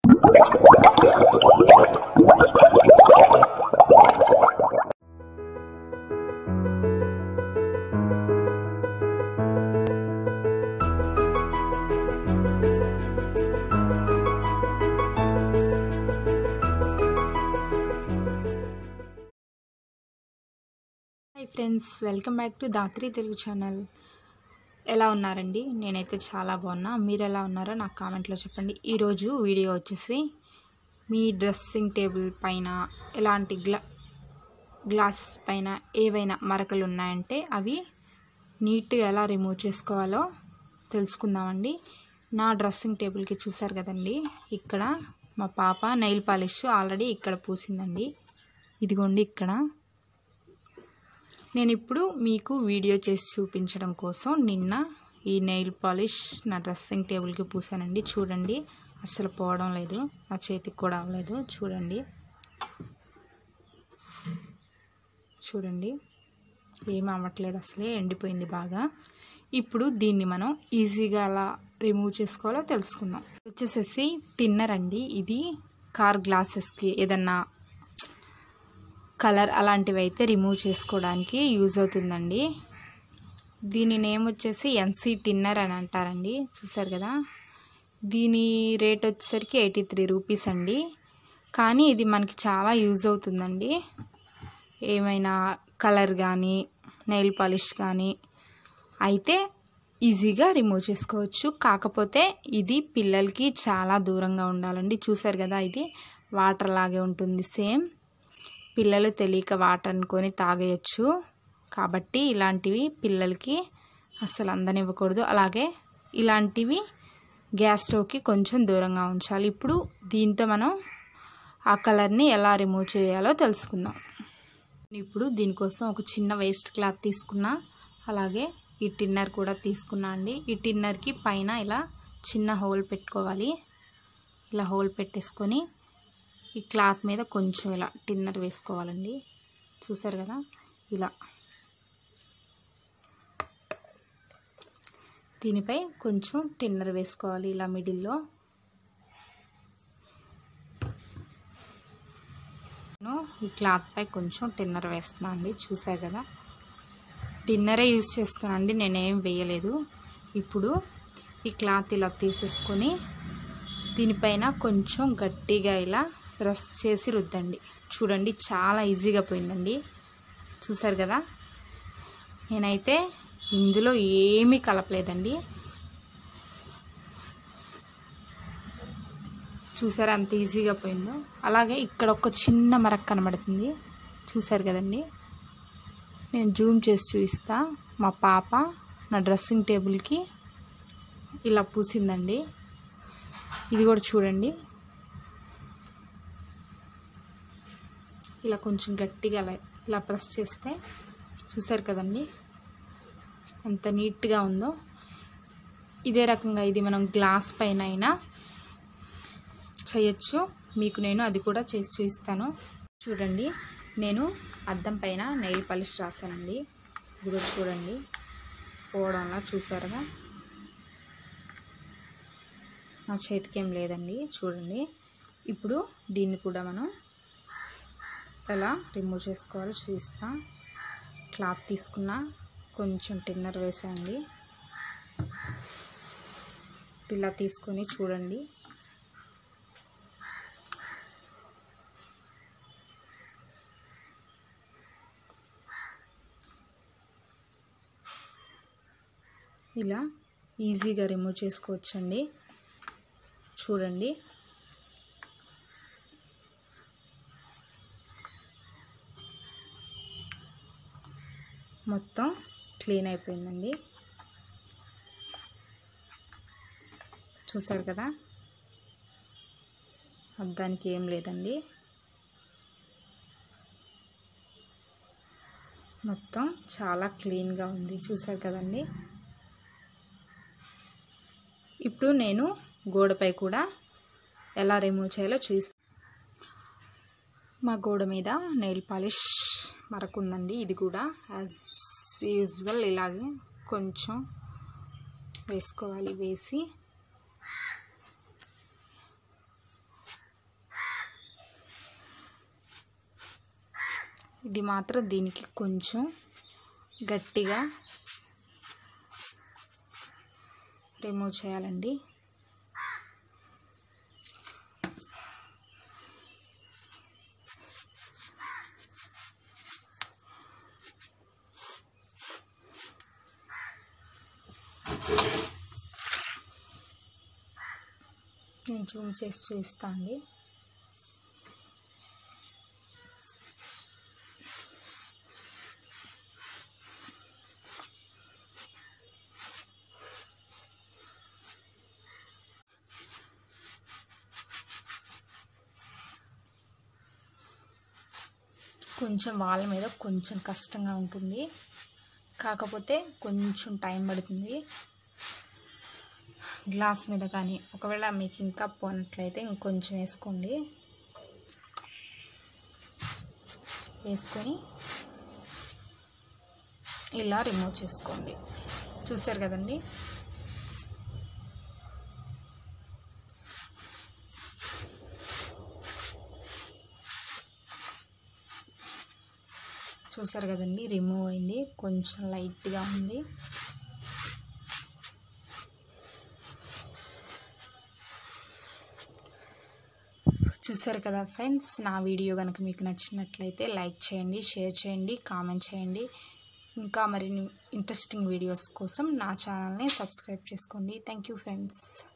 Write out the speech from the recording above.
hi friends welcome back to Dhatri Telugu channel ఎలా ఉన్నారండి నేనైతే చాలా బాగున్నా మీరు ఎలా ఉన్నారో నాకు కామెంట్లో చెప్పండి ఈరోజు వీడియో వచ్చేసి మీ డ్రెస్సింగ్ టేబుల్ పైన ఎలాంటి గ్లా గ్లాసెస్ పైన ఏవైనా మరకలు ఉన్నాయంటే అవి నీట్గా ఎలా రిమూవ్ చేసుకోవాలో తెలుసుకుందామండి నా డ్రెస్సింగ్ టేబుల్కి చూసారు కదండి ఇక్కడ మా పాప నెయిల్ పాలిష్ ఆల్రెడీ ఇక్కడ పూసిందండి ఇదిగోండి ఇక్కడ నేను ఇప్పుడు మీకు వీడియో చేసి చూపించడం కోసం నిన్న ఈ నెయిల్ పాలిష్ నా డ్రెస్సింగ్ టేబుల్కి పూసానండి చూడండి అస్సలు పోవడం లేదు నా చేతికి కూడా అవ్వలేదు చూడండి చూడండి ఏం అవ్వట్లేదు అసలే ఎండిపోయింది బాగా ఇప్పుడు దీన్ని మనం ఈజీగా అలా రిమూవ్ చేసుకోవాలో తెలుసుకుందాం వచ్చేసేసి టిన్నర్ అండి ఇది కార్ గ్లాసెస్కి ఏదన్నా కలర్ అలాంటివి అయితే రిమూవ్ చేసుకోవడానికి యూజ్ అవుతుందండి దీని నేమ్ వచ్చేసి ఎన్సీ టిన్నర్ అని అంటారండి చూసారు కదా దీని రేట్ వచ్చేసరికి ఎయిటీ త్రీ రూపీస్ అండి కానీ ఇది మనకి చాలా యూజ్ అవుతుందండి ఏమైనా కలర్ కానీ నెయిల్ పాలిష్ కానీ అయితే ఈజీగా రిమూవ్ చేసుకోవచ్చు కాకపోతే ఇది పిల్లలకి చాలా దూరంగా ఉండాలండి చూసారు కదా ఇది వాటర్ లాగే ఉంటుంది సేమ్ పిల్లలు తెలియక వాటర్ అనుకొని తాగేయచ్చు కాబట్టి ఇలాంటివి పిల్లలకి అస్సలు అందనివ్వకూడదు అలాగే ఇలాంటివి గ్యాస్ స్టవ్కి కొంచెం దూరంగా ఉంచాలి ఇప్పుడు దీంతో మనం ఆ కలర్ని ఎలా రిమూవ్ చేయాలో తెలుసుకుందాం ఇప్పుడు దీనికోసం ఒక చిన్న వేస్ట్ క్లాత్ తీసుకున్నా అలాగే ఈ టిన్నర్ కూడా తీసుకున్నా అండి ఈ టిన్నర్కి పైన ఇలా చిన్న హోల్ పెట్టుకోవాలి ఇలా హోల్ పెట్టేసుకొని ఈ క్లాత్ మీద కొంచెం ఇలా టిన్నర్ వేసుకోవాలండి చూసారు కదా ఇలా దీనిపై కొంచెం టిన్నర్ వేసుకోవాలి ఇలా మిడిల్లో నేను ఈ క్లాత్ పై కొంచెం టిన్నర్ వేస్తున్నాను అండి చూసారు కదా టిన్నరే యూజ్ చేస్తానండి నేనేం వేయలేదు ఇప్పుడు ఈ క్లాత్ ఇలా తీసేసుకొని దీనిపైన కొంచెం గట్టిగా ఇలా ప్రెస్ చేసి రుద్దండి చూడండి చాలా ఈజీగా పోయిందండి చూసారు కదా నేనైతే ఇందులో ఏమీ కలపలేదండి చూసారా అంత ఈజీగా పోయిందో అలాగే ఇక్కడ ఒక చిన్న మరక కనబడుతుంది చూసారు కదండి నేను జూమ్ చేసి చూపిస్తా మా పాప నా డ్రెస్సింగ్ టేబుల్కి ఇలా పూసిందండి ఇది కూడా చూడండి ఇలా కొంచెం గట్టిగా అలా ఇలా ప్రెస్ చేస్తే చూసారు కదండి ఎంత నీట్గా ఉందో ఇదే రకంగా ఇది మనం గ్లాస్ పైన అయినా చేయొచ్చు మీకు నేను అది కూడా చేసి చూపిస్తాను చూడండి నేను అద్దం పైన నెయిల్ పాలిష్ రాశానండి ఇది కూడా చూడండి పోవడంలో చూసారుగా నా చేతికి ఏం లేదండి చూడండి ఇప్పుడు దీన్ని కూడా మనం ఎలా రిమూవ్ చేసుకోవాలో చూపిస్తా క్లాత్ తీసుకున్న కొంచెం టిన్నర్ వేసేయండి ఇలా తీసుకొని చూడండి ఇలా ఈజీగా రిమూవ్ చేసుకోవచ్చండి చూడండి మొత్తం క్లీన్ అయిపోయిందండి చూసారు కదా అద్దానికి ఏం లేదండి మొత్తం చాలా క్లీన్గా ఉంది చూసారు కదండి ఇప్పుడు నేను గోడపై కూడా ఎలా రిమూవ్ చేయాలో చూసి మా గోడ మీద నెయిల్ పాలిష్ మరక ఉందండి ఇది కూడా యాజ్ యూజువల్ ఇలాగే కొంచెం వేసుకోవాలి వేసి ఇది మాత్రం దీనికి కొంచెం గట్టిగా రిమూవ్ చేయాలండి నేను జూమ్ చేసి చూపిస్తా అండి కొంచెం వాళ్ళ మీద కొంచెం కష్టంగా ఉంటుంది కాకపోతే కొంచెం టైం పడుతుంది గ్లాస్ మీద కానీ ఒకవేళ మీకు ఇంకా పోనట్లయితే ఇంకొంచెం వేసుకోండి వేసుకొని ఇలా రిమూవ్ చేసుకోండి చూసారు కదండి చూసారు కదండి రిమూవ్ అయింది కొంచెం లైట్గా ఉంది చూసారు కదా ఫ్రెండ్స్ నా వీడియో కనుక మీకు నచ్చినట్లయితే లైక్ చేయండి షేర్ చేయండి కామెంట్ చేయండి ఇంకా మరిన్ని ఇంట్రెస్టింగ్ వీడియోస్ కోసం నా ఛానల్ని సబ్స్క్రైబ్ చేసుకోండి థ్యాంక్ యూ ఫ్రెండ్స్